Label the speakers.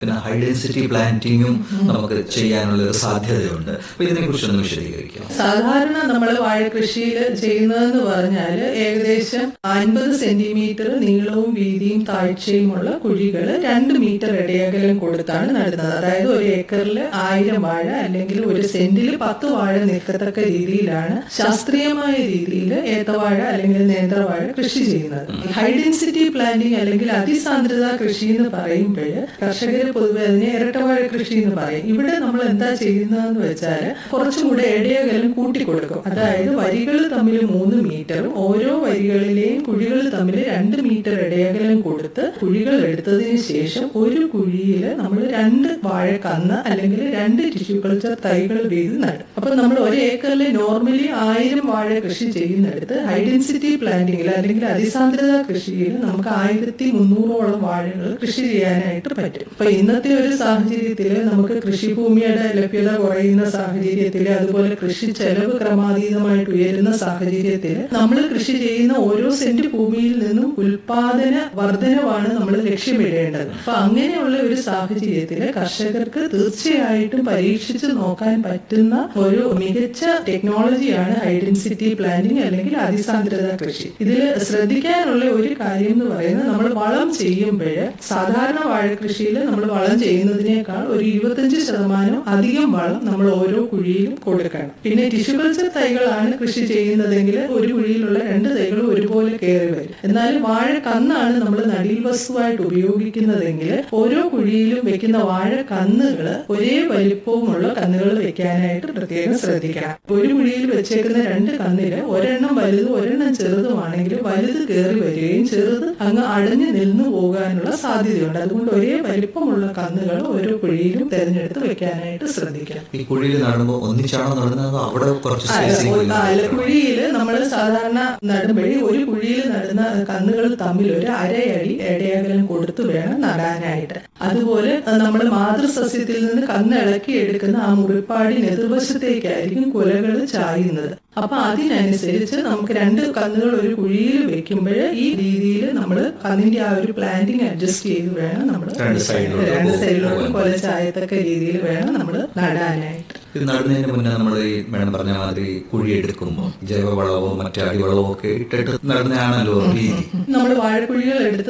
Speaker 1: പിന്നെ high density പ്ലാന്റിങ്ങും നമുക്ക് ചെയ്യാനുള്ള ഒരു സാധ്യതയുണ്ട് അപ്പൊ ഇതിനെ കുറിച്ചൊന്ന് വിശദീകരിക്കാം
Speaker 2: സാധാരണ നമ്മൾ വാഴ കൃഷിയിൽ ചെയ്യുന്നതെന്ന് പറഞ്ഞാൽ ഏകദേശം അൻപത് സെന്റിമീറ്റർ നീളവും വീതിയും താഴ്ചയുമുള്ള കുഴികൾ രണ്ട് മീറ്റർ ഇടയകലം കൊടുത്താണ് നടുന്നത് അതായത് ഒരു ഏക്കറിൽ ആയിരം വാഴ അല്ലെങ്കിൽ ഒരു സെന്റിൽ പത്ത് വാഴ നിൽക്കത്തക്ക രീതിയിലാണ് ശാസ്ത്രീയമായ രീതിയിൽ ഏത്തവാഴ അല്ലെങ്കിൽ നേന്ത്രവാഴ കൃഷി ചെയ്യുന്നത് ഹൈ ഡെൻസിറ്റി പ്ലാന്റിംഗ് അല്ലെങ്കിൽ അതിസാന്ദ്രത കൃഷി എന്ന് പറയുമ്പോൾ കർഷകർ പൊതുവെ അതിനെ ഇരട്ടവാഴ കൃഷി എന്ന് പറയും ഇവിടെ നമ്മൾ എന്താ ചെയ്യുന്നതെന്ന് വെച്ചാൽ കുറച്ചും കൂടെ ഇടയകലം കൂട്ടിക്കൊടുക്കും അതായത് വരികൾ തമ്മിൽ മൂന്ന് മീറ്ററും ഓരോ വരികളിലെയും കുഴികൾ തമ്മിൽ രണ്ട് മീറ്റർ ഇടയകലം കൊടുത്ത് കുഴികൾ എടുത്തതിന് ശേഷം ഒരു കുഴിയിൽ നമ്മൾ രണ്ട് വാഴ കന്ന് അല്ലെങ്കിൽ രണ്ട് ടിഷ്യൂ കൾച്ചർ തൈകൾ വീത് നടും അപ്പൊ നമ്മൾ ഒരു ഏക്കറിൽ നോർമലി ആയിരം വാഴ കൃഷി ചെയ്യുന്നിടത്ത് ഹൈ ഡെൻസിറ്റി പ്ലാന്റിംഗിൽ അല്ലെങ്കിൽ അതിസാന്ദ്രത കൃഷിയിൽ നമുക്ക് ആയിരത്തി മുന്നൂറോളം വാഴകൾ കൃഷി ചെയ്യാനായിട്ട് പറ്റും അപ്പൊ ഇന്നത്തെ ഒരു സാഹചര്യത്തിൽ നമുക്ക് കൃഷിഭൂമിയുടെ ലഭ്യത കുറയുന്ന സാഹചര്യത്തിൽ അതുപോലെ കൃഷി ചെലവ് ക്രമാതീതമായിട്ട് ഉയരുന്ന സാഹചര്യത്തിൽ നമ്മൾ കൃഷി ചെയ്യുന്ന ഓരോ സെന്റ് ഭൂമിയിൽ നിന്നും ഉൽപാദന വർധനവാണ് നമ്മൾ ലക്ഷ്യമിടേണ്ടത് അപ്പൊ അങ്ങനെയുള്ള ഒരു സാഹചര്യത്തിൽ കർഷകർക്ക് തീർച്ചയായിട്ടും പരീക്ഷിച്ച് നോക്കാൻ പറ്റുന്ന ഒരു മികച്ച ടെക്നോളജിയാണ് ഹൈ ഡെൻസിറ്റി പ്ലാന്റിംഗ് അല്ലെങ്കിൽ അതിസാന്ദ്രത കൃഷി ഇതിൽ ശ്രദ്ധിക്കാനുള്ള ഒരു കാര്യം എന്ന് പറയുന്നത് നമ്മൾ വളം ചെയ്യുമ്പോൾ സാധാരണ വാഴ കൃഷിയിൽ നമ്മൾ വളം ചെയ്യുന്നതിനേക്കാൾ ഒരു ഇരുപത്തഞ്ച് ശതമാനം അധികം വളം നമ്മൾ ഓരോ കുഴിയിലും കൊടുക്കണം പിന്നെ ടിഷ്യൂ കൾച്ചർ തൈകളാണ് കൃഷി ചെയ്യുന്നതെങ്കിൽ ഒരു കുഴിയിലുള്ള രണ്ട് തൈകളും ഒരുപോലെ കയറി വരും എന്നാൽ വാഴ കന്നാണ് നമ്മൾ നടീൽ വസ്തുവായിട്ട് ഉപയോഗിക്കുന്നതെങ്കിൽ ഓരോ കുഴിയിലും വെക്കുന്ന വാഴ കന്നുകൾ ഒരേ വലിപ്പവുമുള്ള കന്നുകൾ വെക്കാനായിട്ട് പ്രത്യേകം ശ്രദ്ധിക്കണം ഒരു കുഴിയിൽ വെച്ചേക്കുന്ന രണ്ട് കന്നില് ഒരെണ്ണം വലുതും ഒരെണ്ണം ചെറുതുമാണെങ്കിൽ വലുത് കയറി വരികയും ചെറുത് അങ്ങ് അടഞ്ഞു നിന്നു പോകാനുള്ള സാധ്യതയുണ്ട് അതുകൊണ്ട് ഒരേ വലിപ്പമുള്ള കന്നുകൾ ഓരോ കുഴിയിലും തിരഞ്ഞെടുത്ത് വെക്കാനായിട്ട് ശ്രദ്ധിക്കണം
Speaker 1: ഈ കുഴിയിൽ നടുമ്പോൾ ഒന്നിച്ചാണോ നടുന്നത് അതോ അവിടെ കുറച്ച് സ്പേസിംഗ്
Speaker 2: കുഴിയില് നമ്മൾ സാധാരണ നടുമ്പഴി ഒരു കുഴിയിൽ നടുന്ന കന്നുകൾ തമ്മിൽ ഒരു അരയടി ഇടയകലം കൊടുത്തു വേണം നടാനായിട്ട് അതുപോലെ നമ്മൾ മാതൃസസ്യത്തിൽ നിന്ന് കന്ന് ഇളക്കി എടുക്കുന്ന ആ മുറിപ്പാടിന് എതിർവശത്തേക്കായിരിക്കും കുലകൾ ചായുന്നത് അപ്പൊ അതിനനുസരിച്ച് നമുക്ക് രണ്ട് കന്നുകൾ ഒരു കുഴിയിൽ വെക്കുമ്പോൾ ഈ രീതിയിൽ നമ്മൾ കന്നിന്റെ ആ ഒരു പ്ലാന്റിങ് അഡ്ജസ്റ്റ് ചെയ്ത് വേണം നമ്മൾ
Speaker 1: രണ്ട് സൈഡിലോട്ട്
Speaker 2: രണ്ട്
Speaker 1: പോകും.
Speaker 2: സൈഡിലോട്ട് കൊല ചായത്തക്ക രീതിയിൽ വേണം നമ്മൾ നടാനായിട്ട്
Speaker 1: ഇത് നടുന്നതിന് മുന്നേ നമ്മൾ ഈ മേഡം പറഞ്ഞ മാതിരി കുഴി എടുക്കുമ്പോൾ ജൈവവളവോ മറ്റു അടിവളവോ ഒക്കെ ഇട്ടിട്ട് നടുന്നതാണല്ലോ രീതി
Speaker 2: നമ്മൾ വാഴക്കുഴികൾ എടുത്ത്